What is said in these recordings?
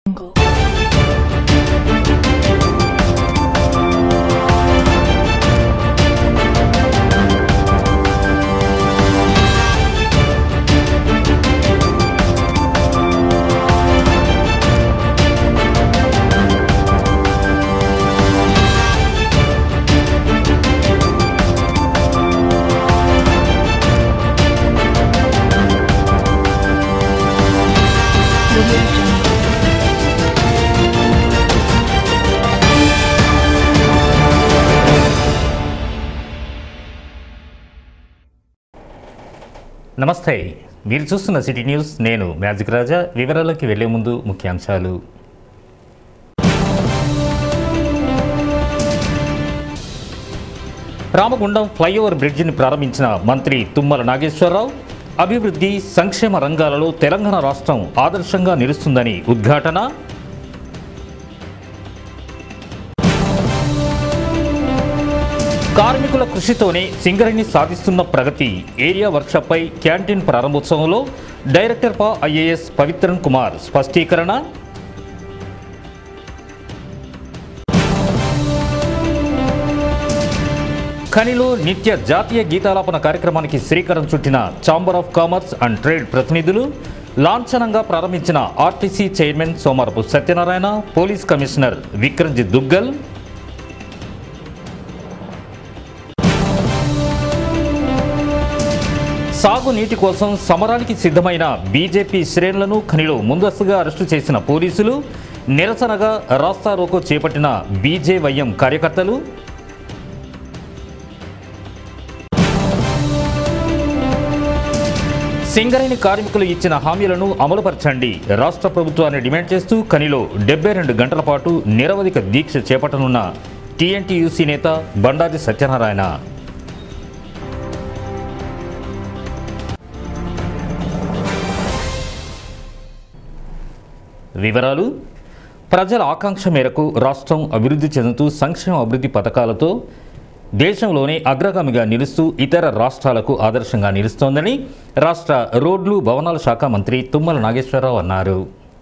Jungle. Audio Jungle. నమస్తే మీరు చూస్తున్న సిటీ న్యూస్ నేను మ్యాజిక్ రాజా వివరాలకి వెళ్లే ముందు ముఖ్యాంశాలు రామగుండం ఫ్లైఓవర్ బ్రిడ్జిని ప్రారంభించిన మంత్రి తుమ్మల నాగేశ్వరరావు అభివృద్ధి సంక్షేమ రంగాలలో తెలంగాణ రాష్ట్రం ఆదర్శంగా నిలుస్తుందని ఉద్ఘాటన కార్మికుల కృషితోనే సింగరేణి సాధిస్తున్న ప్రగతి ఏరియా వర్క్షాప్పై క్యాంటీన్ ప్రారంభోత్సవంలో డైరెక్టర్ పా ఐఏఎస్ పవిత్రన్ కుమార్ స్పష్టీకరణ ఖనిలో నిత్య జాతీయ గీతాలాపన కార్యక్రమానికి శ్రీకారం చుట్టిన chamber of commerce and trade ప్రతినిధులు లాంఛనంగా ప్రారంభించిన RTC chairman Somarapu Satyanarayana police commissioner Vikramjit Duggal సాగునీటి కోసం సమరానికి సిద్ధమైన బీజేపీ శ్రేణులను ఖనిలో ముందస్తుగా అరెస్టు చేసిన పోలీసులు నిరసనగా రాస్తా రోకో చేపట్టిన బీజేవైఎం కార్యకర్తలు సింగరేణి కార్మికులు ఇచ్చిన హామీలను అమలుపరచండి రాష్ట్ర ప్రభుత్వాన్ని డిమాండ్ చేస్తూ ఖనిలో డెబ్బై రెండు గంటల పాటు నిరవధిక దీక్ష చేపట్టనున్న టీఎన్టీయూసీ నేత బండారి సత్యనారాయణ వివరాలు ప్రజల ఆకాంక్ష మేరకు రాష్ట్రం అభివృద్ధి చెందుతూ సంక్షేమ అభివృద్ధి పథకాలతో దేశంలోనే అగ్రగామిగా నిలుస్తూ ఇతర రాష్ట్రాలకు ఆదర్శంగా నిలుస్తోందని రాష్ట్ర రోడ్లు భవనాల శాఖ మంత్రి తుమ్మల నాగేశ్వరరావు అన్నారు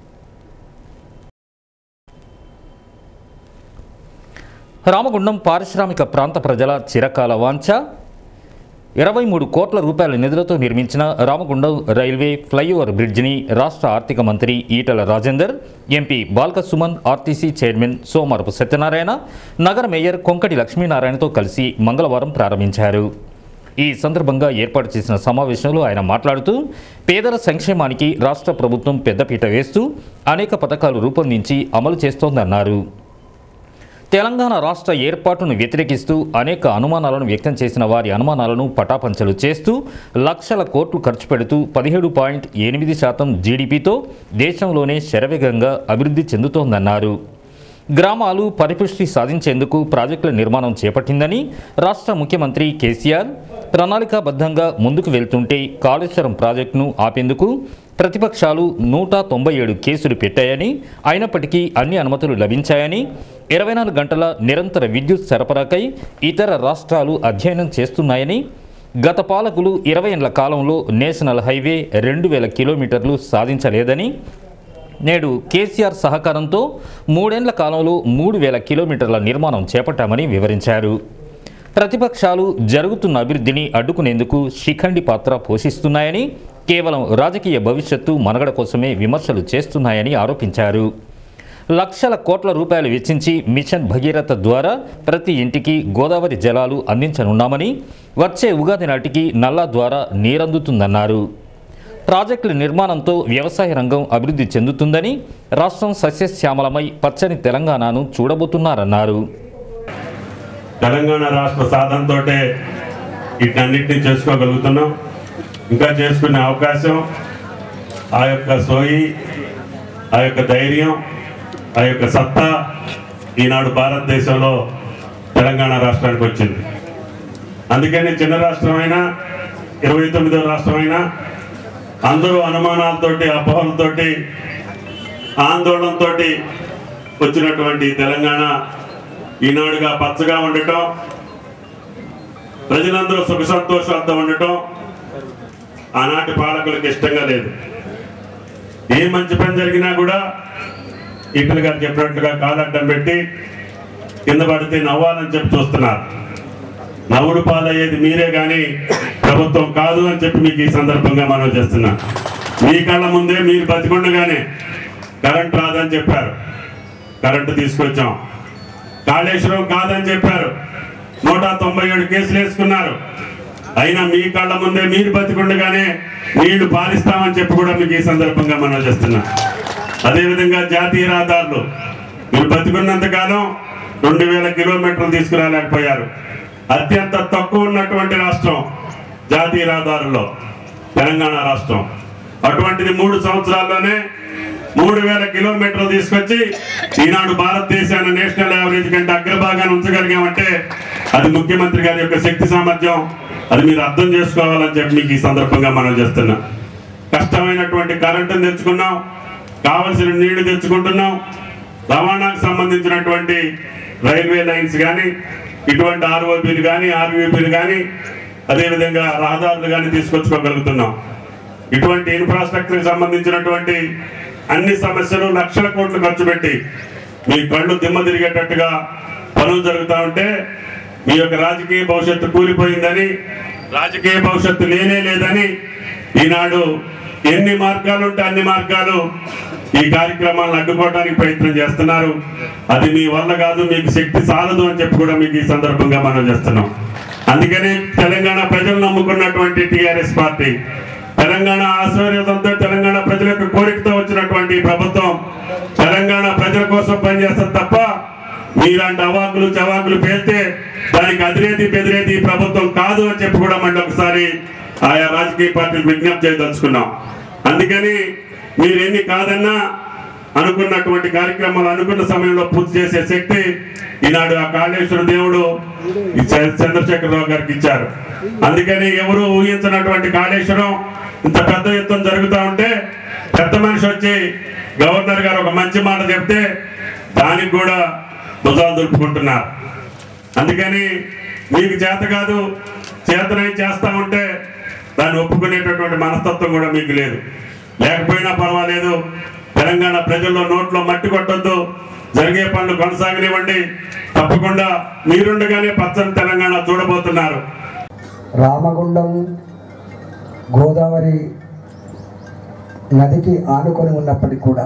రామగుండం పారిశ్రామిక ప్రాంత ప్రజల చిరకాల వాంఛ ఇరవై మూడు కోట్ల రూపాయల నిధులతో నిర్మించిన రామగుండం రైల్వే ఫ్లైఓవర్ బ్రిడ్జిని రాష్ట్ర ఆర్థిక మంత్రి Eatala Rajender MP Balka Suman RTC chairman Somarapu Satyanarayana నగర మేయర్ కొంకటి లక్ష్మీనారాయణతో కలిసి మంగళవారం ప్రారంభించారు ఈ సందర్భంగా ఏర్పాటు చేసిన సమావేశంలో ఆయన మాట్లాడుతూ పేదల సంక్షేమానికి రాష్ట్ర ప్రభుత్వం పెద్దపీట వేస్తూ అనేక పథకాలు రూపొందించి అమలు చేస్తోందన్నారు తెలంగాణ రాష్ట్ర ఏర్పాటును వ్యతిరేకిస్తూ అనేక అనుమానాలను వ్యక్తం చేసిన వారి అనుమానాలను పటాపంచలు చేస్తూ లక్షల కోట్లు ఖర్చు పెడుతూ పదిహేడు పాయింట్ ఎనిమిది శాతం జీడిపితో దేశంలోనే శరవేగంగా అభివృద్ధి చెందుతోందన్నారు గ్రామాలు పరిపుష్టి సాధించేందుకు ప్రాజెక్టుల నిర్మాణం చేపట్టిందని రాష్ట్ర ముఖ్యమంత్రి కేసీఆర్ ప్రణాళికాబద్ధంగా ముందుకు వెళ్తుంటే కాళేశ్వరం ప్రాజెక్టును ఆపేందుకు ప్రతిపక్షాలు నూట తొంభై ఏడు కేసులు పెట్టాయని అయినప్పటికీ అన్ని అనుమతులు లభించాయని ఇరవై నాలుగు గంటల నిరంతర విద్యుత్ సరఫరాకై ఇతర రాష్ట్రాలు అధ్యయనం చేస్తున్నాయని గత పాలకులు ఇరవై ఏళ్ల కాలంలో నేషనల్ హైవే రెండు వేల కిలోమీటర్లు సాధించలేదని నేడు కేసీఆర్ సహకారంతో మూడేండ్ల కాలంలో మూడు వేల కిలోమీటర్ల నిర్మాణం చేపట్టామని వివరించారు ప్రతిపక్షాలు జరుగుతున్న అభివృద్ధిని అడ్డుకునేందుకు శిఖండి పాత్ర పోషిస్తున్నాయని కేవలం రాజకీయ భవిష్యత్తు మనుగడ కోసమే విమర్శలు చేస్తున్నాయని ఆరోపించారు లక్షల కోట్ల రూపాయలు వెచ్చించి మిషన్ భగీరథ ద్వారా ప్రతి ఇంటికి గోదావరి జలాలు అందించనున్నామని వచ్చే ఉగాది నాటికి నల్లా ద్వారా నీరందుతుందన్నారు ప్రాజెక్టుల నిర్మాణంతో వ్యవసాయ రంగం అభివృద్ధి చెందుతుందని రాష్ట్రం సస్యశ్యామలమై పచ్చని తెలంగాణను చూడబోతున్నారన్నారు తెలంగాణ రాష్ట్ర సాధనతో వీటన్నిటిని చేసుకోగలుగుతున్నాం ఇంకా చేసుకునే అవకాశం ఆ యొక్క సోయి ఆ యొక్క ధైర్యం ఆ యొక్క సత్తా ఈనాడు భారతదేశంలో తెలంగాణ రాష్ట్రానికి వచ్చింది అందుకని చిన్న రాష్ట్రమైనా ఇరవై తొమ్మిదవ రాష్ట్రమైనా అందరూ అనుమానాలతోటి అపోహలతోటి ఆందోళనతో వచ్చినటువంటి తెలంగాణ ఈనాడుగా పచ్చగా ఉండటం ప్రజలందరూ సుఖ సంతోషాలతో ఉండటం ఆనాటి పాలకులకు ఇష్టంగా లేదు ఏ మంచి పని జరిగినా కూడా ఈటల గారు చెప్పినట్లుగా కాలడ్డం పెట్టి కింద పడితే నవ్వాలని చెప్పి చూస్తున్నారు నవ్వుడు పాలయ్యేది మీరే కానీ ప్రభుత్వం కాదు అని చెప్పి మీకు ఈ సందర్భంగా మనం చేస్తున్నాం మీ కళ్ళ ముందే మీరు బతికుండగానే కరెంట్ రాదని చెప్పారు కరెంటు తీసుకొచ్చాం కాళేశ్వరం కాదని చెప్పారు నూట తొంభై ఏడు కేసులు వేసుకున్నారు అయినా మీ కళ్ళ ముందే మీరు బతికుండగానే నీళ్లు పాలిస్తామని చెప్పి కూడా మీకు ఈ సందర్భంగా మనం చేస్తున్నాం అదేవిధంగా జాతీయ రహదారులు మీరు బతికున్నంత కాలం రెండు వేల కిలోమీటర్లు తీసుకురాలేకపోయారు అత్యంత తక్కువ ఉన్నటువంటి రాష్ట్రం జాతీయ రహదారుల్లో తెలంగాణ రాష్ట్రం అటువంటిది మూడు సంవత్సరాల్లోనే మూడు వేల కిలోమీటర్లు తీసుకొచ్చి ఈనాడు భారతదేశాన్ని నేషనల్ యావరేజ్ కంటే అగ్రభాగాన్ని ఉంచగలిగామంటే అది ముఖ్యమంత్రి గారి యొక్క శక్తి సామర్థ్యం అది మీరు అర్థం చేసుకోవాలని చెప్పి మీకు ఈ సందర్భంగా మనం చేస్తున్నాం కష్టమైనటువంటి కరెంటును తెచ్చుకున్నాం కావలసిన నీళ్లు తెచ్చుకుంటున్నాం రవాణాకు సంబంధించినటువంటి రైల్వే లైన్స్ కానీ ఇటువంటి ఆర్ఓబీలు కానీ ఆర్వీపీలు కానీ అదేవిధంగా రహదారులు కానీ తీసుకొచ్చుకోగలుగుతున్నాం ఇటువంటి ఇన్ఫ్రాస్ట్రక్చర్కి సంబంధించినటువంటి అన్ని సమస్యలు లక్షల కోట్లు ఖర్చు పెట్టి మీ కళ్ళు దిమ్మ తిరిగేటట్టుగా పనులు జరుగుతూ ఉంటే మీ యొక్క రాజకీయ భవిష్యత్తు కూలిపోయిందని రాజకీయ భవిష్యత్తు లేనే లేదని ఈనాడు ఎన్ని మార్గాలు ఉంటే అన్ని మార్గాలు ఈ కార్యక్రమాలను అడ్డుకోవడానికి ప్రయత్నం చేస్తున్నారు అది మీ వల్ల కాదు మీకు శక్తి సాలదు అని చెప్పి కూడా మీకు ఈ సందర్భంగా మనం చేస్తున్నాం అందుకనే తెలంగాణ ప్రజలు నమ్ముకున్నటువంటి టిఆర్ఎస్ పార్టీ తెలంగాణ ఆశీర్వాదంతో తెలంగాణ ప్రజల యొక్క కోరికతో వచ్చినటువంటి ఈ ప్రభుత్వం తెలంగాణ ప్రజల కోసం పనిచేస్తుంది తప్ప మీలాంటి అవాకులు చవాకులు పేస్తే దానికి అదిరేది బెదిరేది ఈ ప్రభుత్వం కాదు అని చెప్పి కూడా మళ్ళీ ఒకసారి ఆయా రాజకీయ పార్టీలు విజ్ఞప్తి చేయదలుచుకున్నాం అందుకని మీరు ఎన్ని కాదన్నా అనుకున్నటువంటి కార్యక్రమాలు అనుకున్న సమయంలో పూర్తి చేసే శక్తి ఈనాడు ఆ కాళేశ్వర దేవుడు ఈ చ- చంద్రశేఖరరావు గారికి ఇచ్చారు అందుకని ఎవరు ఊహించినటువంటి కాళేశ్వరం ఇంత పెద్ద ఎత్తున జరుగుతూ ఉంటే పెద్ద మనిషి వచ్చి గవర్నర్ గారు ఒక మంచి మాట చెప్తే దానికి కూడా భుజాలు దులుపుకుంటున్నారు అందుకని మీకు చేత కాదు చేతనై చేస్తా ఉంటే దాన్ని ఒప్పుకునేటటువంటి మనస్తత్వం కూడా మీకు లేదు లేకపోయినా పర్వాలేదు తెలంగాణ ప్రజల్లో నోట్లో మట్టి కొట్టొద్దు జరిగే పనులు కొనసాగనివ్వండి తప్పకుండా మీరుండగానే పచ్చని తెలంగాణ చూడబోతున్నారు రామగుండం గోదావరి నదికి ఆనుకొని ఉన్నప్పటికీ కూడా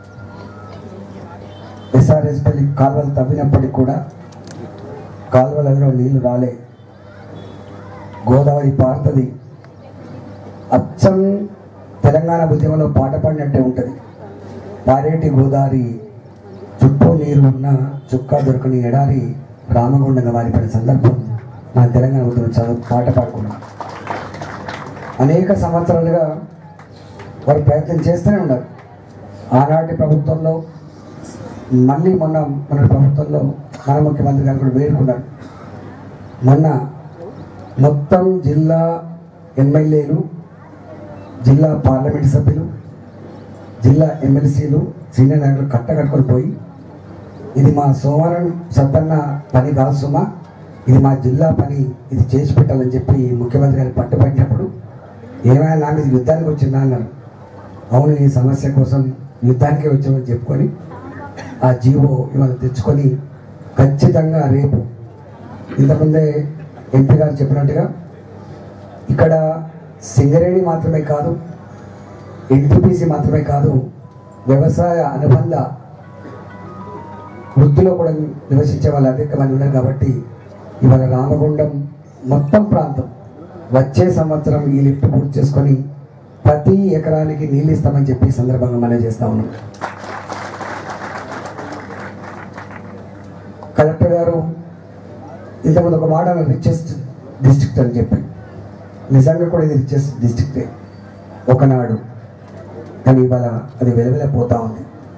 ఎస్ఆర్ఎస్పల్లి కాలువలు తవ్వినప్పటికీ కూడా కాలువలలో నీళ్లు రాలే గోదావరి పారుతుంది అచ్చం తెలంగాణ ఉద్యమంలో పాట పాడినట్టే ఉంటుంది పారేటి గోదావరి చుట్టూ నీరు ఉన్న చుక్క దొరకని ఎడారి రామగుండంగా మారిపోయిన సందర్భం మన తెలంగాణ ఉద్యమం చదువు పాట పాడుకున్నాం అనేక సంవత్సరాలుగా వారు ప్రయత్నం చేస్తూనే ఉన్నారు ఆనాటి ప్రభుత్వంలో మళ్ళీ మొన్న మన ప్రభుత్వంలో మన ముఖ్యమంత్రి గారు కూడా వేడుకున్నారు మొన్న మొత్తం జిల్లా ఎమ్మెల్యేలు జిల్లా పార్లమెంట్ సభ్యులు జిల్లా ఎమ్మెల్సీలు సీనియర్ నాయకులు కట్టకట్టుకొని పోయి ఇది మా సోమవారం సత్తన్న పని కాదు సుమా ఇది మా జిల్లా పని ఇది చేసి పెట్టాలని చెప్పి ముఖ్యమంత్రి గారు పట్టుబట్టినప్పుడు ఏమైనా నా మీద యుద్ధానికి వచ్చిందా అన్నారు అవును ఈ సమస్య కోసం యుద్ధానికే వచ్చామని చెప్పుకొని ఆ జీవో ఇవాళ తెచ్చుకొని ఖచ్చితంగా రేపు ఇంతకుముందే ఎంపీ గారు చెప్పినట్టుగా ఇక్కడ సింగరేణి మాత్రమే కాదు ఎన్టీపీసీ మాత్రమే కాదు వ్యవసాయ అనుబంధ వృత్తిలో కూడా నివసించే వాళ్ళు అధిక మంది ఉన్నారు కాబట్టి ఇవాళ రామగుండం మొత్తం ప్రాంతం వచ్చే సంవత్సరం ఈ లిఫ్ట్ పూర్తి చేసుకొని ప్రతి ఎకరానికి నీళ్ళు ఇస్తామని చెప్పి ఈ సందర్భంగా మనం చేస్తా ఉన్నాం కలెక్టర్ గారు ఇంతకుముందు ఒక మాట రిచెస్ట్ డిస్ట్రిక్ట్ అని చెప్పి నిజంగా కూడా ఇది రిచెస్ట్ డిస్ట్రిక్టే ఒకనాడు కానీ ఇవాళ అది వెలువెలపోతా ఉంది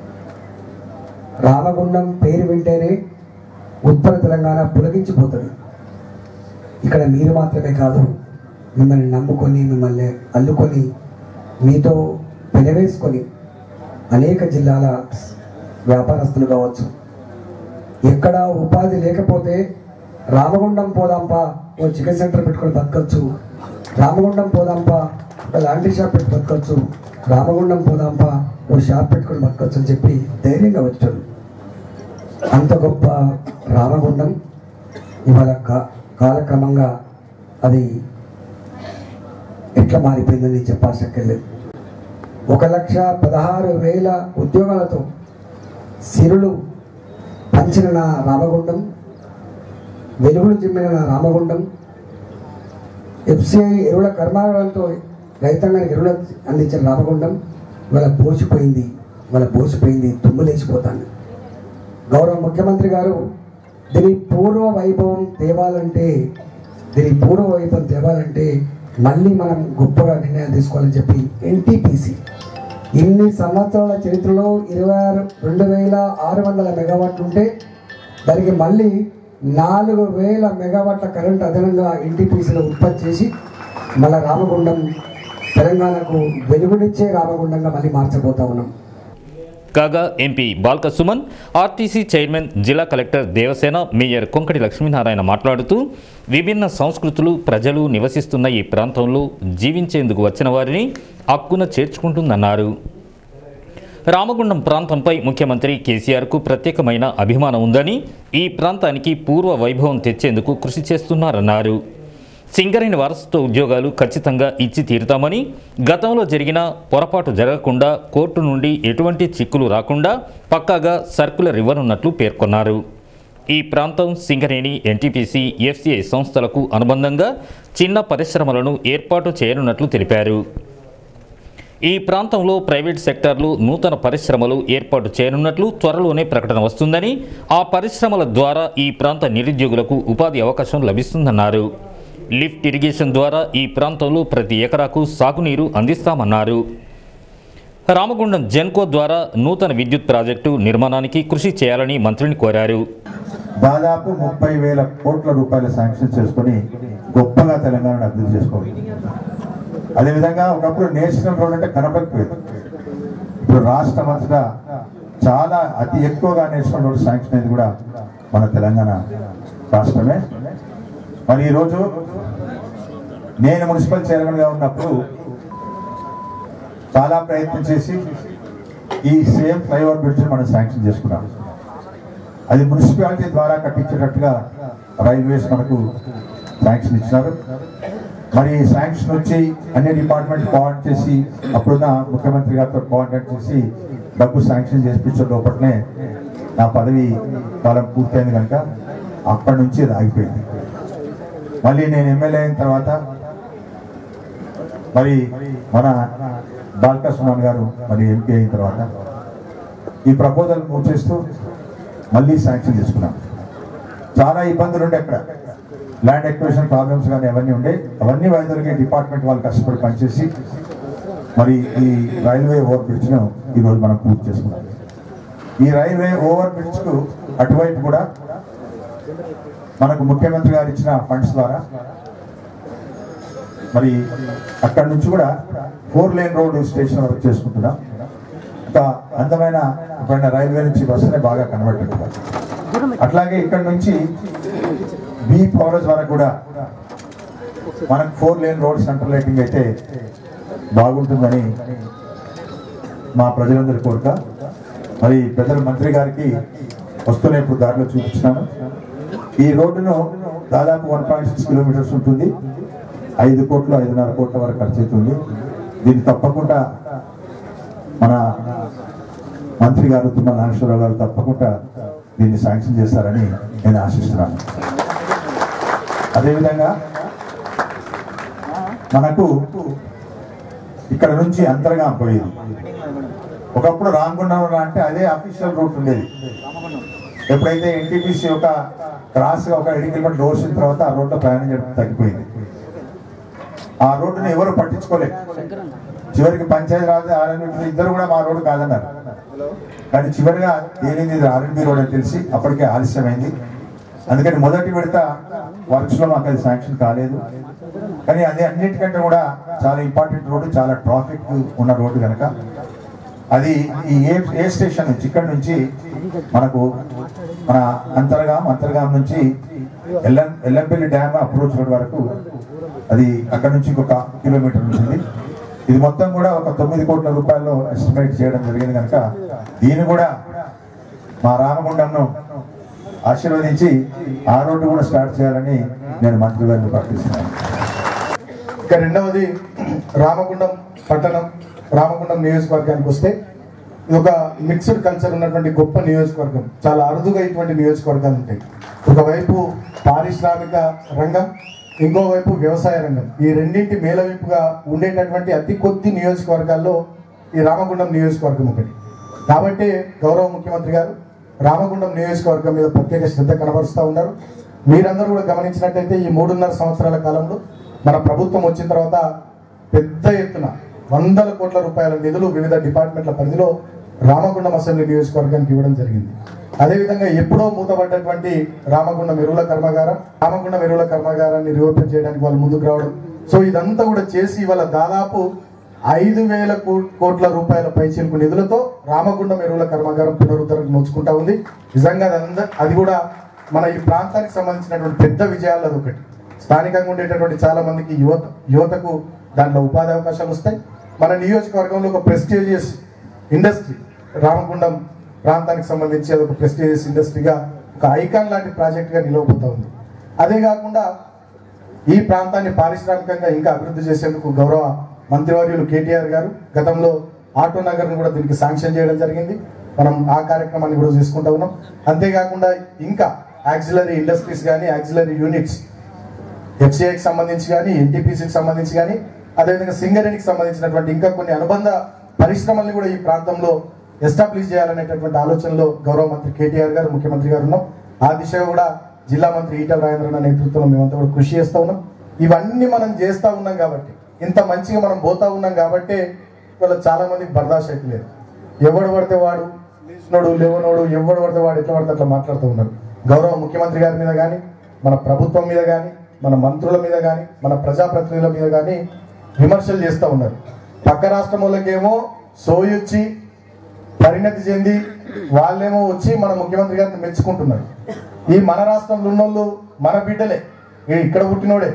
రామగుండం పేరు వింటేనే ఉత్తర తెలంగాణ పులకించిపోతుంది ఇక్కడ మీరు మాత్రమే కాదు మిమ్మల్ని నమ్ముకొని మిమ్మల్ని అల్లుకొని మీతో పెనవేసుకొని అనేక జిల్లాల వ్యాపారస్తులు కావచ్చు ఎక్కడ ఉపాధి లేకపోతే రామగుండం పోదాంపా ఓ చికెన్ సెంటర్ పెట్టుకొని బతకచ్చు రామగుండం పోదాంపా ఒక లాండ్రీ షాప్ పెట్టి బతకొచ్చు రామగుండం పోదాంపా ఓ షాప్ పెట్టుకొని బతకొచ్చు అని చెప్పి ధైర్యంగా వచ్చాడు అంత గొప్ప రామగుండం ఇవాళ కా కాలక్రమంగా అది ఎట్లా మారిపోయిందని చెప్పాల్సక్కర్లేదు ఒక లక్ష పదహారు వేల ఉద్యోగాలతో సిరులు పంచిన నా రామగుండం వెలుగులు చిమ్మిన నా రామగుండం ఎఫ్సిఐ ఎరువుల కర్మాగారంతో రైతాంగానికి ఎరువులు అందించిన రామగుండం ఇవాళ బోసిపోయింది ఇవాళ బోసిపోయింది తుమ్ములేసిపోతాను గౌరవ ముఖ్యమంత్రి గారు దీని పూర్వ వైభవం తేవాలంటే దీని పూర్వ వైభవం తేవాలంటే మళ్ళీ మనం గొప్పగా నిర్ణయం తీసుకోవాలని చెప్పి ఎన్టీపీసీ ఇన్ని సంవత్సరాల చరిత్రలో ఇరవై ఆరు రెండు వేల ఆరు వందల మెగావాట్లు ఉంటే దానికి మళ్ళీ నాలుగు వేల మెగావాట్ల కరెంట్ అదనంగా ఎన్టీపీసీలో ఉత్పత్తి చేసి మళ్ళీ రామగుండం తెలంగాణకు వెలుగునిచ్చే రామగుండంగా మళ్ళీ మార్చబోతా ఉన్నాం కాగా MP Balka Suman RTC chairman జిల్లా కలెక్టర్ దేవసేన మేయర్ కొంకటి లక్ష్మీనారాయణ మాట్లాడుతూ విభిన్న సంస్కృతులు ప్రజలు నివసిస్తున్న ఈ ప్రాంతంలో జీవించేందుకు వచ్చిన వారిని హక్కున చేర్చుకుంటుందన్నారు రామగుండం ప్రాంతంపై ముఖ్యమంత్రి కేసీఆర్కు ప్రత్యేకమైన అభిమానం ఉందని ఈ ప్రాంతానికి పూర్వ వైభవం తెచ్చేందుకు కృషి చేస్తున్నారన్నారు సింగరేణి వారసత్వ ఉద్యోగాలు ఖచ్చితంగా ఇచ్చి తీరుతామని గతంలో జరిగిన పొరపాటు జరగకుండా కోర్టు నుండి ఎటువంటి చిక్కులు రాకుండా పక్కాగా సర్కులర్ ఇవ్వనున్నట్లు పేర్కొన్నారు ఈ ప్రాంతం సింగరేణి ఎన్టీపీసీ ఎఫ్సిఐ సంస్థలకు అనుబంధంగా చిన్న పరిశ్రమలను ఏర్పాటు చేయనున్నట్లు తెలిపారు ఈ ప్రాంతంలో ప్రైవేట్ సెక్టార్లు నూతన పరిశ్రమలు ఏర్పాటు చేయనున్నట్లు త్వరలోనే ప్రకటన వస్తుందని ఆ పరిశ్రమల ద్వారా ఈ ప్రాంత నిరుద్యోగులకు ఉపాధి అవకాశం లభిస్తుందన్నారు లిఫ్ట్ ఇరిగేషన్ ద్వారా ఈ ప్రాంతంలో ప్రతి ఎకరాకు సాగునీరు అందిస్తామన్నారు రామగుండం జెన్కో ద్వారా నూతన విద్యుత్ ప్రాజెక్టు నిర్మాణానికి కృషి చేయాలని మంత్రిని కోరారు దాదాపు ముప్పై వేల కోట్ల రూపాయలు శాంక్షన్ చేసుకొని గొప్పగా తెలంగాణను అభివృద్ధి చేసుకోవాలి అదేవిధంగా ఒకప్పుడు నేషనల్ రోడ్ అంటే కనపడిపోయేది ఇప్పుడు రాష్ట్రం అంతటా చాలా అతి ఎక్కువగా నేషనల్ రోడ్ శాంక్షన్ అయింది కూడా మన తెలంగాణ రాష్ట్రమే మరి ఈరోజు నేను మున్సిపల్ చైర్మన్గా ఉన్నప్పుడు చాలా ప్రయత్నం చేసి ఈ సేమ్ ఫ్లైఓవర్ బ్రిడ్జ్ మనం శాంక్షన్ చేసుకున్నాం అది మున్సిపాలిటీ ద్వారా కట్టించేటట్టుగా రైల్వేస్ మనకు శాంక్షన్ ఇచ్చినారు మరి ఈ శాంక్షన్ వచ్చి అన్ని డిపార్ట్మెంట్ కోఆర్డినేట్ చేసి అప్పుడున్న ముఖ్యమంత్రి గారితో కోఆర్డినేట్ చేసి డబ్బు శాంక్షన్ చేపించే లోపలనే నా పదవి కాలం పూర్తయింది కనుక అప్పటి నుంచి అది ఆగిపోయింది మళ్ళీ నేను ఎమ్మెల్యే అయిన తర్వాత మరి మన బాల్కా సుమన్ గారు మరి ఎంపీ అయిన తర్వాత ఈ ప్రపోజల్ మూవ్ చేస్తూ మళ్ళీ శాంక్షన్ చేసుకున్నాం చాలా ఇబ్బందులు ఉండే అక్కడ ల్యాండ్ ఎక్విజిషన్ ప్రాబ్లమ్స్ కానీ అవన్నీ ఉండే అవన్నీ వైద్యులకి డిపార్ట్మెంట్ వాళ్ళు కష్టపడి పనిచేసి మరి ఈ రైల్వే ఓవర్ బ్రిడ్జ్ను ఈరోజు మనం పూర్తి చేసుకున్నాం ఈ రైల్వే ఓవర్ బ్రిడ్జ్కు అటువైపు కూడా మనకు ముఖ్యమంత్రి గారు ఇచ్చిన ఫండ్స్ ద్వారా మరి అక్కడి నుంచి కూడా ఫోర్ లేన్ రోడ్ స్టేషన్ వరకు చేసుకుంటున్నాం ఒక అందమైన ఎప్పుడైనా రైల్వే నుంచి వస్తేనే బాగా కనబడుతుంది అట్లాగే ఇక్కడ నుంచి బీ పవరేజ్ వరకు కూడా మనకు four lane road center lighting అయితే బాగుంటుందని మా ప్రజలందరి కోరిక మరి పెద్దల మంత్రి గారికి వస్తూనే ఇప్పుడు దారిలో చూపించినాను ఈ రోడ్డును దాదాపు వన్ పాయింట్ సిక్స్ కిలోమీటర్స్ ఉంటుంది ఐదు కోట్లు ఐదున్నర కోట్ల వరకు ఖర్చు అవుతుంది దీన్ని తప్పకుండా మన మంత్రి గారు తుమ్మల నాగేశ్వరరావు గారు తప్పకుండా దీన్ని శాంక్షన్ చేస్తారని నేను ఆశిస్తున్నాను అదేవిధంగా మనకు ఇక్కడ నుంచి అంతర్గా పోయేది ఒకప్పుడు రామగుండం అంటే అదే అఫీషియల్ రూట్ ఉండేది ఎప్పుడైతే ఎన్టీపీసీ ఒక క్రాస్ గా ఒక ఐదు కిలోమీటర్ వచ్చిన తర్వాత ఆ రోడ్లో ప్రయాణం చేయడం తగ్గిపోయింది ఆ రోడ్డుని ఎవరు పట్టించుకోలేదు చివరికి పంచాయతీ రాజు ఆర్ఎన్బి ఇద్దరు కూడా మా రోడ్డు కాదన్నారు కానీ చివరిగా తేలింది ఇది ఆర్ఎన్బి రోడ్ అని తెలిసి అప్పటికే ఆలస్యమైంది అందుకని మొదటి విడత వర్క్స్ లో మాకు అది శాంక్షన్ కాలేదు కానీ అది అన్నిటికంటే కూడా చాలా ఇంపార్టెంట్ రోడ్డు చాలా ట్రాఫిక్ ఉన్న రోడ్డు కనుక అది ఈ ఏ ఏ స్టేషన్ నుంచి ఇక్కడ నుంచి మనకు మన అంతర్గాం అంతర్గాం నుంచి ఎల్లం ఎల్లంపల్లి డ్యామ్ అప్రోచ్ రోడ్ వరకు అది అక్కడ నుంచి ఇంకొక కిలోమీటర్ ఉంటుంది ఇది మొత్తం కూడా ఒక తొమ్మిది కోట్ల రూపాయల్లో ఎస్టిమేట్ చేయడం జరిగింది కనుక దీన్ని కూడా మా రామగుండంను ఆశీర్వదించి ఆ రోడ్డు కూడా స్టార్ట్ చేయాలని నేను మంత్రి గారిని ప్రార్థిస్తున్నాను ఇక రెండవది రామగుండం పట్టణం రామగుండం నియోజకవర్గానికి వస్తే ఇది ఒక మిక్స్డ్ కల్చర్ ఉన్నటువంటి గొప్ప నియోజకవర్గం చాలా అరుదుగా ఇటువంటి నియోజకవర్గాలు ఉంటాయి ఒకవైపు పారిశ్రామిక రంగం ఇంకోవైపు వ్యవసాయ రంగం ఈ రెండింటి మేలవింపుగా ఉండేటటువంటి అతి కొద్ది నియోజకవర్గాల్లో ఈ రామగుండం నియోజకవర్గం ఒకటి కాబట్టి గౌరవ ముఖ్యమంత్రి గారు రామగుండం నియోజకవర్గం మీద ప్రత్యేక శ్రద్ధ కనబరుస్తూ ఉన్నారు మీరందరూ కూడా గమనించినట్టయితే ఈ మూడున్నర సంవత్సరాల కాలంలో మన ప్రభుత్వం వచ్చిన తర్వాత పెద్ద ఎత్తున వందల కోట్ల రూపాయల నిధులు వివిధ డిపార్ట్మెంట్ల పరిధిలో రామగుండం అసెంబ్లీ నియోజకవర్గానికి ఇవ్వడం జరిగింది అదేవిధంగా ఎప్పుడో మూతపడ్డటువంటి రామగుండం ఎరువుల కర్మాగారం రామగుండం ఎరువుల కర్మాగారాన్ని రీఓపెన్ చేయడానికి వాళ్ళు ముందుకు రావడం సో ఇదంతా కూడా చేసి ఇవాళ దాదాపు ఐదు వేల కో- కోట్ల రూపాయల పైచీలకు నిధులతో రామగుండం ఎరువుల కర్మాగారం పునరుద్ధరణకు నోచుకుంటా ఉంది నిజంగా అదంద అది కూడా మన ఈ ప్రాంతానికి సంబంధించినటువంటి పెద్ద విజయాలు అది ఒకటి స్థానికంగా ఉండేటటువంటి చాలా మందికి యువత యువతకు దాంట్లో ఉపాధి అవకాశాలు వస్తాయి మన నియోజకవర్గంలో ఒక ప్రెస్టీజియస్ ఇండస్ట్రీ రామగుండం ప్రాంతానికి సంబంధించి అది ఒక ప్రెస్టీజియస్ ఇండస్ట్రీగా ఒక ఐకాన్ లాంటి ప్రాజెక్ట్గా నిలవబోతా ఉంది అదే కాకుండా ఈ ప్రాంతాన్ని పారిశ్రామికంగా ఇంకా అభివృద్ధి చేసేందుకు గౌరవ మంత్రివర్యులు కేటీఆర్ గారు గతంలో ఆటో నగర్ను కూడా దీనికి శాంక్షన్ చేయడం జరిగింది మనం ఆ కార్యక్రమాన్ని కూడా చేసుకుంటా ఉన్నాం అంతేకాకుండా ఇంకా యాక్సిలరీ ఇండస్ట్రీస్ కానీ యాక్సిలరీ యూనిట్స్ ఎఫ్సిఐకి సంబంధించి కానీ ఎన్టీపీసీకి సంబంధించి కానీ అదేవిధంగా సింగరేణికి సంబంధించినటువంటి ఇంకా కొన్ని అనుబంధ పరిశ్రమల్ని కూడా ఈ ప్రాంతంలో ఎస్టాబ్లిష్ చేయాలనేటటువంటి ఆలోచనలో గౌరవ మంత్రి కేటీఆర్ గారు ముఖ్యమంత్రి గారు ఉన్నాం ఆ దిశగా కూడా జిల్లా మంత్రి ఈటల రాజేంద్రన నేతృత్వంలో మేమంతా కూడా కృషి చేస్తూ ఉన్నాం ఇవన్నీ మనం చేస్తూ ఉన్నాం కాబట్టి ఇంత మంచిగా మనం పోతా ఉన్నాం కాబట్టి ఇవాళ చాలా మందికి బర్దాష్ అయితే లేదు ఎవడు పడితే వాడు లేచినోడు లేవనోడు ఎవడు పడితే వాడు ఎట్లా పడితే అట్లా మాట్లాడుతూ ఉన్నారు గౌరవ ముఖ్యమంత్రి గారి మీద కానీ మన ప్రభుత్వం మీద కానీ మన మంత్రుల మీద కానీ మన ప్రజాప్రతినిధుల మీద కానీ విమర్శలు చేస్తూ ఉన్నారు పక్క రాష్ట్రం వాళ్ళకేమో సోయొచ్చి పరిణతి చెంది వాళ్ళేమో వచ్చి మన ముఖ్యమంత్రి గారిని మెచ్చుకుంటున్నారు ఈ మన రాష్ట్రంలో ఉన్నోళ్ళు మన బిడ్డలే ఈ ఇక్కడ పుట్టినోడే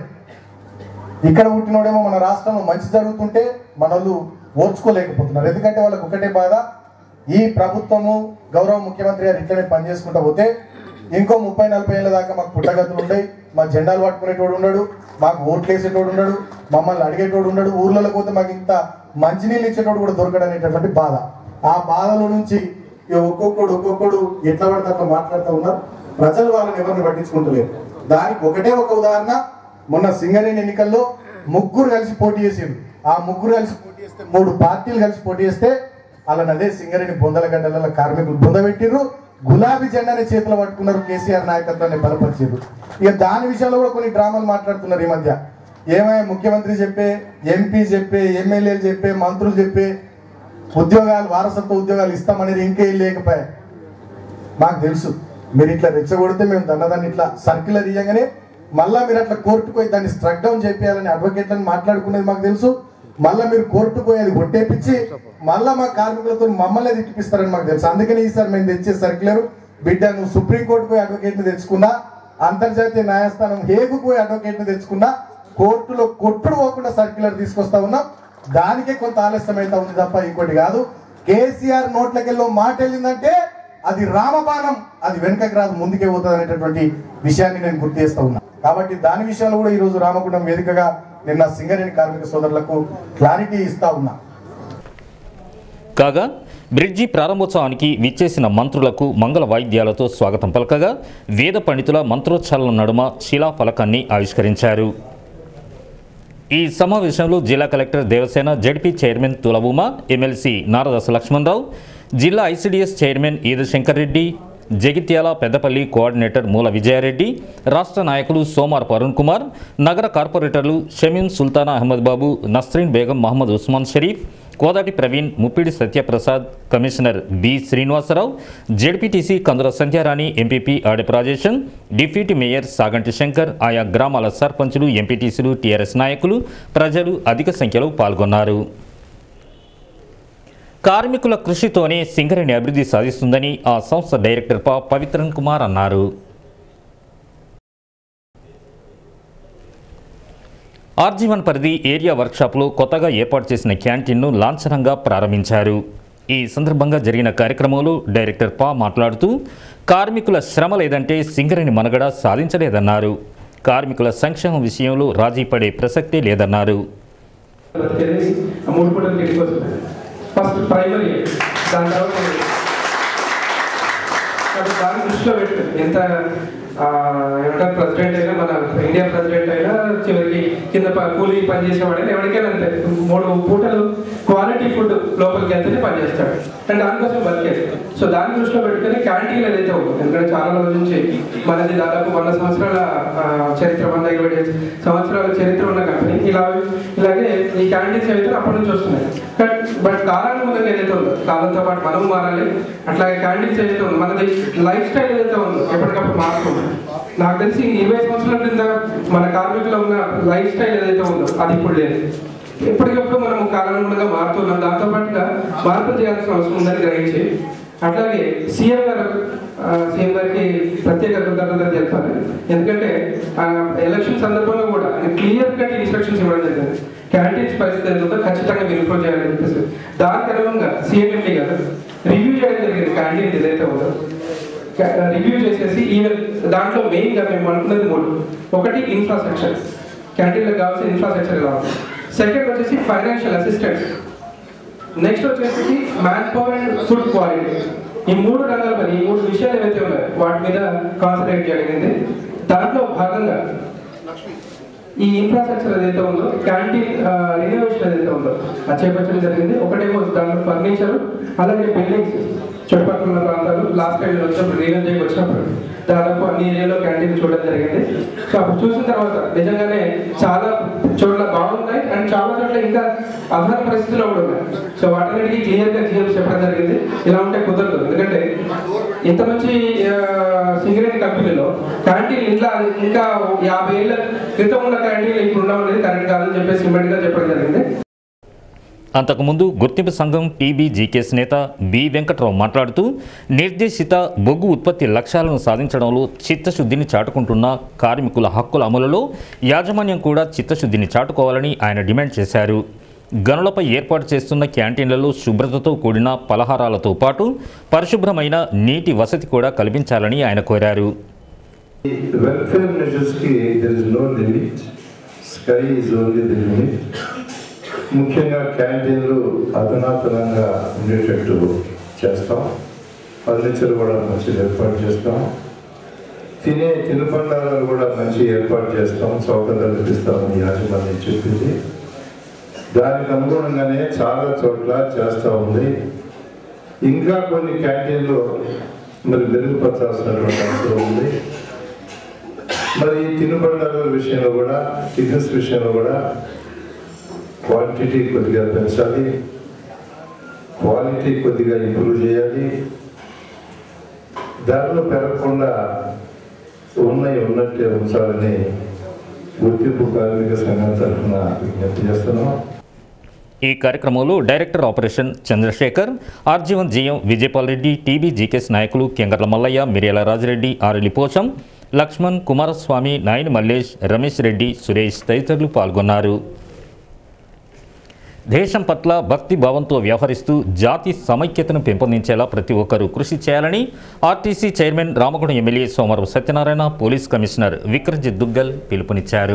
ఇక్కడ పుట్టినోడేమో మన రాష్ట్రంలో మంచి జరుగుతుంటే మనోళ్ళు ఓర్చుకోలేకపోతున్నారు ఎందుకంటే వాళ్ళకి ఒకటే బాధ ఈ ప్రభుత్వము గౌరవ ముఖ్యమంత్రి గారు ఇట్లనే పనిచేసుకుంటా పోతే ఇంకో ముప్పై నలభై ఏళ్ళ దాకా మాకు పుట్టగతులు ఉండయి మా జెండాలు పట్టుకునేటోడు ఉండడు మాకు ఓట్లు వేసేటోడు ఉండడు మమ్మల్ని అడిగేటోడు ఉండడు ఊర్లలో పోతే మాకు ఇంత మంచినీళ్ళు ఇచ్చేటోడు కూడా దొరకడు అనేటటువంటి బాధ ఆ బాధల నుంచి ఈ ఒక్కొక్కడు ఒక్కొక్కడు ఎట్లా పడితే అట్లా మాట్లాడుతూ ఉన్నారు ప్రజలు వాళ్ళని ఎవరిని పట్టించుకుంటలేరు దానికి ఒకటే ఒక ఉదాహరణ మొన్న సింగరేణి ఎన్నికల్లో ముగ్గురు కలిసి పోటీ చేసిండ్రు ఆ ముగ్గురు కలిసి పోటీ చేస్తే మూడు పార్టీలు కలిసి పోటీ చేస్తే వాళ్ళని అదే సింగరేణి బొందల కార్మికులు బొందబెట్టిర్రు గులాబీ జెండాని చేతిలో పట్టుకున్నారు కేసీఆర్ నాయకత్వాన్ని బలపరిచారు ఇక దాని విషయంలో కూడా కొన్ని డ్రామాలు మాట్లాడుతున్నారు ఈ మధ్య ఏమైనా ముఖ్యమంత్రి చెప్పే ఎంపీ చెప్పే ఎమ్మెల్యేలు చెప్పే మంత్రులు చెప్పే ఉద్యోగాలు వారసత్వ ఉద్యోగాలు ఇస్తామనేది ఇంకే లేకపోయా మాకు తెలుసు మీరు ఇట్లా రెచ్చగొడితే మేము దన్నదాన్ని ఇట్లా సర్క్యులర్ ఇయ్యగానే మళ్ళా మీరు అట్లా కోర్టుకు పోయి దాన్ని స్ట్రక్ డౌన్ చేయాలని అడ్వకేట్లను మాట్లాడుకునేది మాకు తెలుసు మళ్ళా మీరు కోర్టుకు పోయి అది కొట్టేపించి మళ్ళా మా కార్మికులతో మమ్మల్ని తిట్టిపిస్తారని మాకు తెలుసు అందుకని ఈసారి మేము తెచ్చే సర్క్యులర్ బిడ్డ నువ్వు సుప్రీం కోర్టు పోయి అడ్వకేట్ని తెచ్చుకున్నా అంతర్జాతీయ న్యాయస్థానం హేగు పోయి అడ్వకేట్ని తెచ్చుకున్నా కోర్టులో కొట్టుడు పోకుండా సర్క్యులర్ తీసుకొస్తా ఉన్నాం దానికే కొంత ఆలస్యం అయితే ఉంది తప్ప ఇంకోటి కాదు కేసీఆర్ నోట్లకెళ్ళో మాట వెళ్ళిందంటే అది రామబాణం అది వెనుకకి రాదు ముందుకే పోతుంది అనేటటువంటి విషయాన్ని నేను గుర్తు చేస్తా ఉన్నా కాబట్టి దాని విషయంలో కూడా ఈ రోజు రామగుండం వేదికగా నిన్న సింగరేణి కార్మిక సోదరులకు క్లారిటీ ఇస్తా ఉన్నా కాగా బ్రిడ్జి ప్రారంభోత్సవానికి విచ్చేసిన మంత్రులకు మంగళ వాయిద్యాలతో స్వాగతం పలకగా వేద పండితుల మంత్రోచ్చారణ నడుమ శిలాఫలకాన్ని ఆవిష్కరించారు ఈ సమావేశంలో జిల్లా collector Devasena ZP chairman Tulauma MLC Naradasa Lakshmanarao జిల్లా ICDS chairman Eeda Shankar Reddy Jagtial Peddapalli coordinator Moola Vijayareddy రాష్ట్ర నాయకులు సోమార్ అరుణ్ కుమార్ నగర కార్పొరేటర్లు Shameen Sultana Ahmed Babu Nasreen Begum Mohammed Usman Sharif Kodati Praveen Muppidi Satyaprasad commissioner B Srinivasarao ZPTC Kandula Sandhyarani MPP Adepu Rajeshan deputy mayor Saganti Shankar ఆయా గ్రామాల సర్పంచులు ఎంపీటీసీలు టీఆర్ఎస్ నాయకులు ప్రజలు అధిక సంఖ్యలో పాల్గొన్నారు కార్మికుల కృషితోనే సింగరేణి అభివృద్ధి సాధిస్తుందని ఆ సంస్థ డైరెక్టర్ ప పవిత్రన్ కుమార్ అన్నారు ఆర్జీవన్ పరిధి ఏరియా వర్క్షాప్లో కొత్తగా ఏర్పాటు చేసిన క్యాంటీన్ను లాంఛనంగా ప్రారంభించారు ఈ సందర్భంగా జరిగిన కార్యక్రమంలో డైరెక్టర్ పా మాట్లాడుతూ కార్మికుల శ్రమ లేదంటే సింగరేణి మనుగడ సాధించలేదన్నారు కార్మికుల సంక్షేమం విషయంలో రాజీ పడే ప్రసక్తే లేదన్నారు బతికేది ఆ మూడు పూటలు తిరిగి వస్తుంది ఫస్ట్ ప్రైమరీ దాని తర్వాత కాబట్టి దాన్ని దృష్టిలో పెట్టు ఎంత ఆ, ఏమంటారు ప్రెసిడెంట్ అయినా మన ఇండియా ప్రెసిడెంట్ అయినా చివరికి కింద ప- కూలీ పని చేసేవాడైనా ఎవరికైనా అంతే మూడు పూటలు క్వాలిటీ ఫుడ్ లోపలికి వెళ్తేనే పనిచేస్తాడు అండ్ దానికోసం బతికేది సో దాన్ని దృష్టిలో పెట్టుకుని క్యాంటీన్ ఏదైతే ఉందో ఎందుకంటే చాలా రోజుల నుంచి మనది దాదాపు వంద సంవత్సరాల ఆ, చరిత్ర వంద ఇరవై ఐదు సంవత్సరాల చరిత్ర ఉన్న కంపెనీ ఇలా ఇలాగే ఈ క్యాంటీన్స్ ఏవైతే అప్పటి నుంచి వస్తున్నాయి బట్ బట్ కాలానుగుణంగా ఏదైతే ఉందో కాలంతో పాటు మనం మారాలి అట్లాగే క్యాంటీన్స్ ఏదైతే ఉందో మనది లైఫ్ స్టైల్ ఏదైతే ఉందో ఎప్పటికప్పుడు మారుతుంది నాకు తెలిసి ఇరవై సంవత్సరాల క్రింద మన కార్మికులు ఉన్న లైఫ్ స్టైల్ ఏదైతే ఉందో అది ఇప్పుడు లేదు ఎప్పటికప్పుడు మనం కాలానుగుణంగా మారుతున్నాం దాంతో పాటుగా మార్పులు చేయాల్సిన అవసరం ఉందని గ్రహించి అట్లాగే సీఎం గారు ఆ, సీఎం గారికి ప్రత్యేక కృతజ్ఞతలు చెప్పాలి ఎందుకంటే ఆ, ఎలక్షన్ సందర్భంలో కూడా క్లియర్ కట్ ఇన్స్ట్రక్షన్స్ ఇవ్వడం జరిగింది క్యాంటీన్స్ పరిస్థితి ఎంత ఉందో ఖచ్చితంగా మీరు ఇంప్రూవ్ చేయాలని చెప్పేసి దానికి అనుగుణంగా సీఎంఎండి గారు రివ్యూ చేయడం జరిగింది క్యాంటీన్ ఏదైతే ఉందో రివ్యూ చేసేసి ఈవెన్ దాంట్లో మెయిన్గా మేము అనుకున్నది మూడు ఒకటి ఇన్ఫ్రాస్ట్రక్చర్ క్యాంటీన్లకు కావాల్సిన ఇన్ఫ్రాస్ట్రక్చర్ కావాలి సెకండ్ వచ్చేసి ఫైనాన్షియల్ అసిస్టెంట్స్ నెక్స్ట్ వచ్చేసి man power and food quality ఈ మూడు రంగాల పని ఈ మూడు విషయాలు ఏవైతే ఉన్నాయో వాటి మీద కాన్సన్ట్రేట్ జరిగింది దాంట్లో భాగంగా ఈ ఇన్ఫ్రాస్ట్రక్చర్ ఏదైతే ఉందో క్యాంటీన్ రినోవేషన్ ఏదైతే ఉందో అది చేపట్టడం జరిగింది ఒకటేమో దాంట్లో ఫర్నిచర్ అలాగే బిల్డింగ్స్ చుట్టుపక్కల ఉన్న ప్రాంతాలు లాస్ట్ టైం నేను వచ్చినప్పుడు రీనోవ్ చేయకి వచ్చినప్పుడు దాదాపు అన్ని ఏరియాలో క్యాంటీన్ చూడడం జరిగింది సో అప్పుడు చూసిన తర్వాత నిజంగానే చాలా చోట్ల బాగున్నాయి అండ్ చాలా చోట్ల ఇంకా అధాన పరిస్థితుల్లో కూడా ఉన్నాయి సో వాటన్నిటికీ క్లియర్గా జీఎం చెప్పడం జరిగింది ఇలా ఉంటే కుదరదు ఎందుకంటే ఇంత మంచి ఆ, సింగరేణి కంపెనీలో క్యాంటీన్ ఇట్లా ఇంకా యాభై ఏళ్ళ క్రితం ఉన్న క్యాంటీన్ ఇప్పుడు ఉండడం అనేది కరెక్ట్ కాదని చెప్పేసి ఇమ్మడిగా చెప్పడం జరిగింది అంతకుముందు గుర్తింపు సంఘం టీబీ జీకేస్ నేత బి వెంకట్రావు మాట్లాడుతూ నిర్దేశిత బొగ్గు ఉత్పత్తి లక్ష్యాలను సాధించడంలో చిత్తశుద్ధిని చాటుకుంటున్న కార్మికుల హక్కుల అమలులో యాజమాన్యం కూడా చిత్తశుద్ధిని చాటుకోవాలని ఆయన డిమాండ్ చేశారు గనులపై ఏర్పాటు చేస్తున్న క్యాంటీన్లలో శుభ్రతతో కూడిన పలహారాలతో పాటు పరిశుభ్రమైన నీటి వసతి కూడా కల్పించాలని ఆయన కోరారు welfare measures ki there is no limit sky is only the limit ముఖ్యంగా క్యాంటీన్లు అధునాతనంగా ఉండేటట్టు చేస్తాం ఫర్నిచర్ కూడా మంచిగా ఏర్పాటు చేస్తాం తినే తినుబండారాలు కూడా మంచి ఏర్పాటు చేస్తాం సౌకర్యాలు ఇస్తామని యాజమాన్యం చెప్పింది దానికి అనుగుణంగానే చాలా చోట్ల చేస్తూ ఉంది ఇంకా కొన్ని క్యాంటీన్లు మరి మెరుగుపరచాల్సినటువంటి అవసరం ఉంది మరి ఈ తినుబండారాల విషయంలో కూడా టిఫిన్స్ విషయంలో కూడా క్వాంటిటీ కొద్దిగా పెంచాలి క్వాలిటీ కొద్దిగా ఇంప్రూవ్ చేయాలి ధరలు పెరగకుండా ఉన్నాయి ఉన్నట్టే ఉంచాలని గుర్తింపు కార్మిక సంఘం తరఫున విజ్ఞప్తి చేస్తున్నాం ఈ కార్యక్రమంలో director operation Chandrasekhar RG one GM Vijayapal Reddy TB GKS నాయకులు కెంగర్ల మల్లయ్య మిర్యాల రాజిరెడ్డి ఆరెలి పోచం లక్ష్మణ్ కుమారస్వామి నాయని మల్లేష్ రమేష్ రెడ్డి సురేష్ తదితరులు పాల్గొన్నారు దేశం పట్ల భక్తి భావంతో వ్యవహరిస్తూ జాతి సమైక్యతను పెంపొందించేలా ప్రతి ఒక్కరూ కృషి చేయాలని ఆర్టీసీ చైర్మన్ రామగుండం ఎమ్మెల్యే సోమవారం సత్యనారాయణ పోలీస్ కమిషనర్ విక్రజిత్ దుగ్గల్ పిలుపునిచ్చారు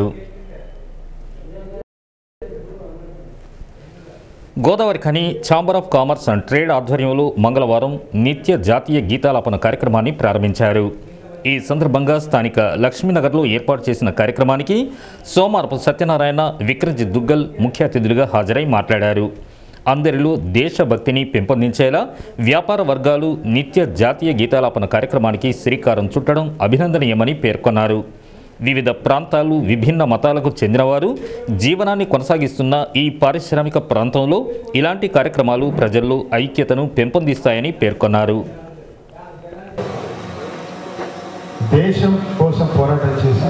Godavarikhani chamber of commerce and trade ఆధ్వర్యంలో మంగళవారం నిత్య జాతీయ గీతాలాపన కార్యక్రమాన్ని ప్రారంభించారు ఈ సందర్భంగా స్థానిక లక్ష్మీనగర్లో ఏర్పాటు చేసిన కార్యక్రమానికి సోమవారపు సత్యనారాయణ విక్రజిత్ దుగ్గల్ ముఖ్య అతిథులుగా హాజరై మాట్లాడారు అందరిలో దేశభక్తిని పెంపొందించేలా వ్యాపార వర్గాలు నిత్య జాతీయ గీతాలాపన కార్యక్రమానికి శ్రీకారం చుట్టడం అభినందనీయమని పేర్కొన్నారు వివిధ ప్రాంతాలు విభిన్న మతాలకు చెందినవారు జీవనాన్ని కొనసాగిస్తున్న ఈ పారిశ్రామిక ప్రాంతంలో ఇలాంటి కార్యక్రమాలు ప్రజల్లో ఐక్యతను పెంపొందిస్తాయని పేర్కొన్నారు దేశం కోసం పోరాటం చేసి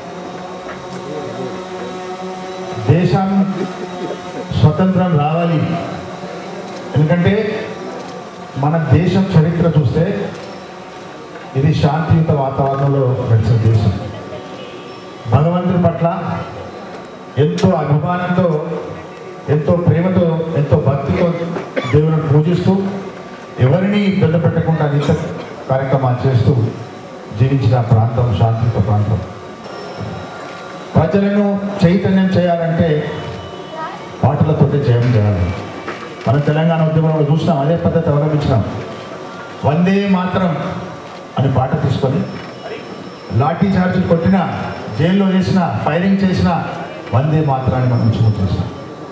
దేశం స్వతంత్రం రావాలి ఎందుకంటే మన దేశం చరిత్ర చూస్తే ఇది శాంతియుత వాతావరణంలో నడిచిన దేశం భగవంతుని పట్ల ఎంతో అభిమానంతో ఎంతో ప్రేమతో ఎంతో భక్తితో దేవుని పూజిస్తూ ఎవరిని ఇబ్బంది పెట్టకుండా నిత్య కార్యక్రమాలు చేస్తూ జీవించిన ప్రాంతం శాంతియుత ప్రాంతం ప్రజలను చైతన్యం చేయాలంటే పాటలతోటే జయం చేయాలి మన తెలంగాణ ఉద్యమంలో చూసినాం అదే పద్ధతి అవలంబించినాం వందే మాత్రం అని పాట తీసుకొని లాఠీ చార్జ్ కొట్టిన జైల్లో వేసిన ఫైరింగ్ చేసిన వందే మాత్రాన్ని మనం రుచి చేసినాం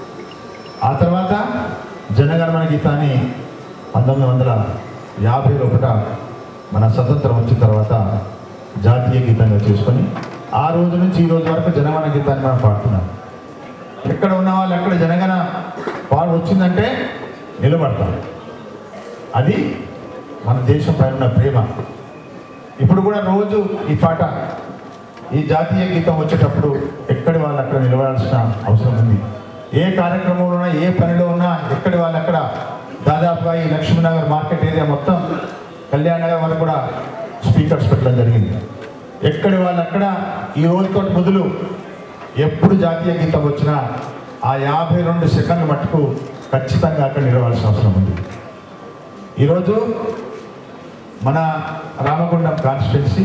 ఆ తర్వాత జనగణమన గీతాన్ని పంతొమ్మిది వందల యాభై ఒకట మన స్వతంత్రం వచ్చిన తర్వాత జాతీయ గీతంగా చేసుకొని ఆ రోజు నుంచి ఈ రోజు వరకు జనగణ గీతాన్ని మనం పాడుతున్నాం ఎక్కడ ఉన్న వాళ్ళు ఎక్కడ జనగణ పాడు వచ్చిందంటే నిలబడతాం అది మన దేశం పైన ఉన్న ప్రేమ ఇప్పుడు కూడా రోజు ఈ పాట ఈ జాతీయ గీతం వచ్చేటప్పుడు ఎక్కడి వాళ్ళు అక్కడ నిలబడాల్సిన అవసరం ఉంది ఏ కార్యక్రమంలో ఉన్నా ఏ పనిలో ఉన్నా ఎక్కడి వాళ్ళు అక్కడ దాదాపుగా ఈ లక్ష్మీనగర్ మార్కెట్ ఏరియా మొత్తం కళ్యాణ్ నగర్ వరకు కూడా స్పీకర్స్ పెట్టడం జరిగింది ఎక్కడి వాళ్ళు అక్కడ ఈ రోజుతో మొదలు ఎప్పుడు జాతీయ గీతం వచ్చినా ఆ యాభై రెండు సెకండ్ల మట్టుకు ఖచ్చితంగా అక్కడ నిలవాల్సిన అవసరం ఉంది ఈరోజు మన రామగుండం కాన్స్టిట్యున్సీ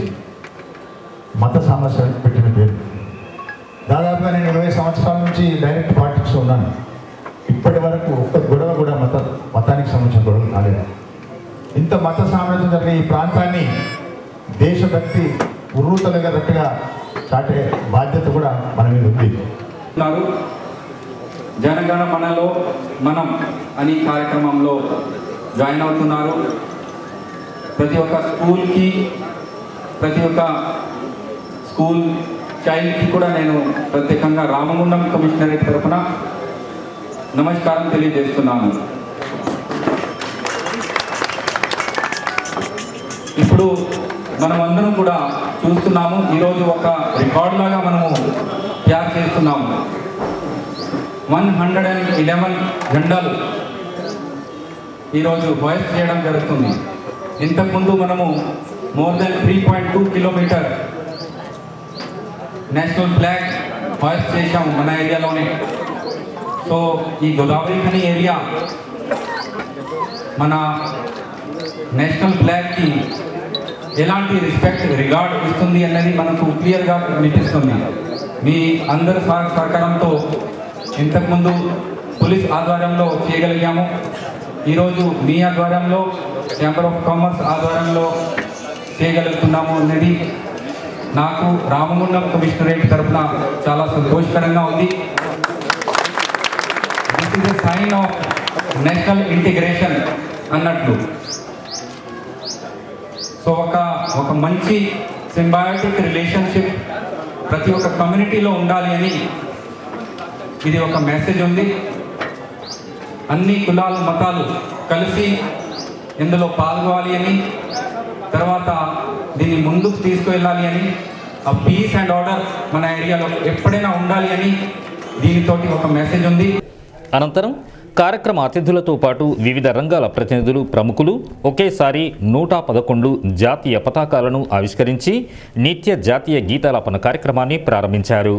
మత సమస్యలకు పెట్టిన పేరు దాదాపుగా నేను ఇరవై సంవత్సరాల నుంచి డైరెక్ట్ పాలిటిక్స్ ఉన్నాను ఇప్పటి వరకు ఒక్క గొడవ కూడా మత మతానికి సంబంధించిన గొడవ కాలేదు ఇంత మత సామ్రాజ్యం జరిగే ఈ ప్రాంతాన్ని దేశభక్తి ఉర్రూతలుగేటట్టుగా చాటే బాధ్యత కూడా మన మీద ఉంది ఉన్నారు జనగణ మనలో మనం అని కార్యక్రమంలో జాయిన్ అవుతున్నారు ప్రతి ఒక్క స్కూల్కి ప్రతి ఒక్క స్కూల్ చైల్డ్కి కూడా నేను ప్రత్యేకంగా రామగుండం కమిషనరేట్ తరఫున నమస్కారం తెలియజేస్తున్నాను ఇప్పుడు మనం అందరం కూడా చూస్తున్నాము ఈరోజు ఒక రికార్డ్ లాగా మనము తయారు చేస్తున్నాము వన్ హండ్రెడ్ అండ్ ఇలెవెన్ జెండాలు ఈరోజు వాయిస్ చేయడం జరుగుతుంది ఇంతకుముందు మనము more than three point two kilometer national flag వాయిస్ చేశాము మన ఏరియాలోనే సో ఈ గోదావరి ఖని ఏరియా మన నేషనల్ ఫ్లాగ్కి ఎలాంటి రెస్పెక్ట్ రిగార్డ్ ఇస్తుంది అన్నది మనకు క్లియర్గా కనిపిస్తుంది మీ అందరి సహ- సహకారంతో ఇంతకుముందు పోలీస్ ఆధ్వర్యంలో చేయగలిగాము ఈరోజు మీ ఆధ్వర్యంలో ఛాంబర్ ఆఫ్ కామర్స్ ఆధ్వర్యంలో చేయగలుగుతున్నాము అనేది నాకు రామగుండం కమిషనరేట్ తరఫున చాలా సంతోషకరంగా ఉంది this is a sign of national integration అన్నట్లు సో ఒక ఒక మంచి సింబయాటిక్ రిలేషన్షిప్ ప్రతి ఒక్క కమ్యూనిటీలో ఉండాలి అని ఇది ఒక మెసేజ్ ఉంది అన్ని కులాలు మతాలు కలిసి ఇందులో పాల్గొవాలి అని తర్వాత దీన్ని ముందుకు తీసుకువెళ్ళాలి అని ఆ పీస్ అండ్ ఆర్డర్ మన ఏరియాలో ఎప్పుడైనా ఉండాలి అని దీనితోటి ఒక మెసేజ్ ఉంది అనంతరం కార్యక్రమ అతిథులతో పాటు వివిధ రంగాల ప్రతినిధులు ప్రముఖులు ఒకేసారి నూట పదకొండు జాతీయ పతాకాలను ఆవిష్కరించి నిత్య జాతీయ గీతాలాపన కార్యక్రమాన్ని ప్రారంభించారు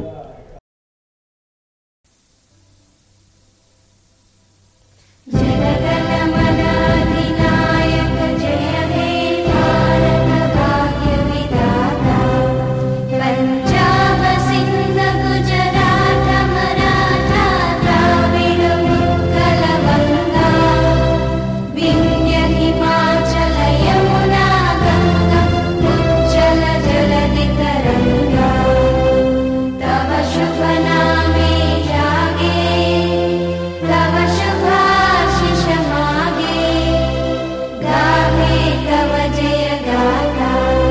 जनगणमनाधिनायक जय हे भारत भाग्य विधाता पञ्जाब सिन्ध गुजरात मराठा द्राविड उत्कल गङ्गा विन्ध्य हिमाचल यमुना गङ्गा उज्जल जलधि तरङ्गा तव शुभ नामे जागे तव शुभाशिष मागे गाहे तव जय गाथा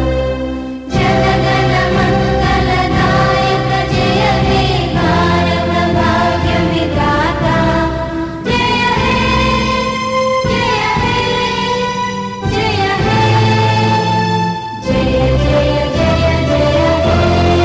जनगण मङ्गलदायक जय हे भारत भाग्य विधाता जय हे जय हे जय हे जय जय जय जय हे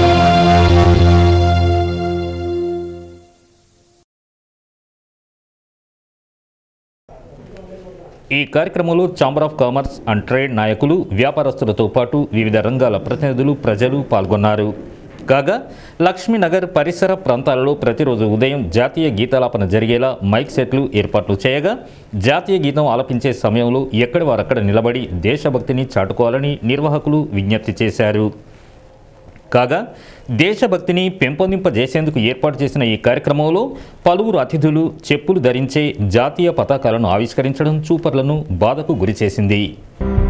ఈ కార్యక్రమంలో chamber of commerce and trade నాయకులు వ్యాపారస్తులతో పాటు వివిధ రంగాల ప్రతినిధులు ప్రజలు పాల్గొన్నారు కాగా లక్ష్మీనగర్ పరిసర ప్రాంతాలలో ప్రతిరోజు ఉదయం జాతీయ గీతాలాపన జరిగేలా మైక్ సెట్లు ఏర్పాట్లు చేయగా జాతీయ గీతం ఆలపించే సమయంలో ఎక్కడి వారక్కడ నిలబడి దేశభక్తిని చాటుకోవాలని నిర్వాహకులు విజ్ఞప్తి చేశారు కాగా దేశభక్తిని పెంపొందింపజేసేందుకు ఏర్పాటు చేసిన ఈ కార్యక్రమంలో పలువురు అతిథులు చెప్పులు ధరించే జాతీయ పతాకాలను ఆవిష్కరించడం చూపర్లను బాధకు గురిచేసింది